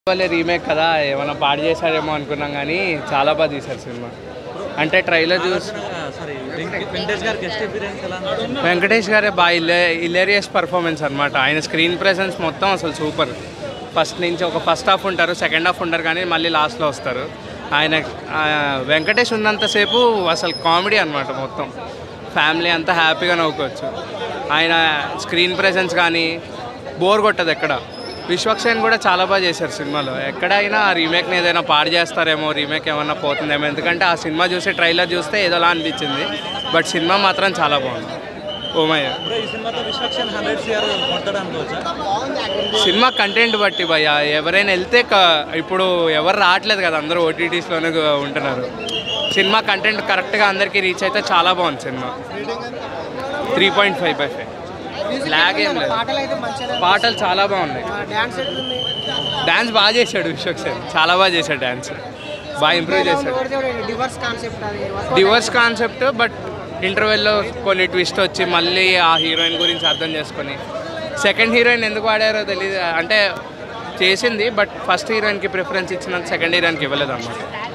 వాళ్ళే రీమేక్ కదా ఏమైనా పాడు చేశారేమో అనుకున్నాం కానీ చాలా బాగా తీశారు సినిమా అంటే ట్రైలర్ చూసి సారీ వెంకటేష్ గారి గెస్ట్ అపీరెన్స్ ఎలా అనిపించింది? వెంకటేష్ గారే బాగా ఇల్లే ఇలేరియస్ పర్ఫార్మెన్స్ అనమాట ఆయన స్క్రీన్ ప్రెసెన్స్ మొత్తం అసలు సూపర్ ఫస్ట్ నుంచి ఒక ఫస్ట్ హాఫ్ ఉంటారు సెకండ్ హాఫ్ ఉంటారు కానీ మళ్ళీ లాస్ట్లో వస్తారు ఆయన ఆ, వెంకటేష్ ఉన్నంతసేపు అసలు కామెడీ అనమాట మొత్తం ఫ్యామిలీ అంతా హ్యాపీగా నవ్వుకోవచ్చు ఆయన స్క్రీన్ ప్రెసెన్స్ కానీ బోర్ కొట్టదు ఎక్కడ విశ్వక్సేన్ కూడా చాలా బాగా చేశారు సినిమాలో ఎక్కడైనా ఆ రీమేక్ని ఏదైనా పాడు చేస్తారేమో రీమేక్ ఏమన్నా పోతుందేమో ఎందుకంటే ఆ సినిమా చూసి ట్రైలర్ చూస్తే ఏదోలా అనిపించింది బట్ సినిమా మాత్రం చాలా బాగుంది ఓమయ్య బ్రో ఈ సినిమాతో విశ్వక్సేన్ హండ్రెడ్ సిఆర్ కొడతాడు అనుకోవచ్చా సినిమా కంటెంట్ బట్టి భయ్య ఎవరైనా వెళ్తే క- ఇప్పుడు ఎవరు రావట్లేదు కదా అందరూ ఓటీటీస్లోనే ఉంటున్నారు సినిమా కంటెంట్ కరెక్ట్గా అందరికీ రీచ్ అయితే చాలా బాగుంది సినిమా three point five by five lag ఏం లేదు పాటలు అయితే మంచిగా పాటలు చాలా బాగున్నాయి డాన్స్ ఎట్లుంది డాన్స్ బాగా చేశాడు విశ్వక్సేన్ చాలా బాగా చేశాడు డాన్స్ బాగా ఇంప్రూవ్ చేశాడు డివర్స్ కాన్సెప్ట్ అది డివర్స్ కాన్సెప్ట్ బట్ ఇంటర్వెల్లో కొన్ని ట్విస్ట్ వచ్చి మళ్ళీ ఆ హీరోయిన్ గురించి అర్థం చేసుకొని సెకండ్ హీరోయిన్ ఎందుకు వాడారో తెలియదు అంటే చేసింది బట్ ఫస్ట్ హీరోయిన్కి ప్రిఫరెన్స్ ఇచ్చినంత సెకండ్ హీరోయిన్కి ఇవ్వలేదు అన్నమాట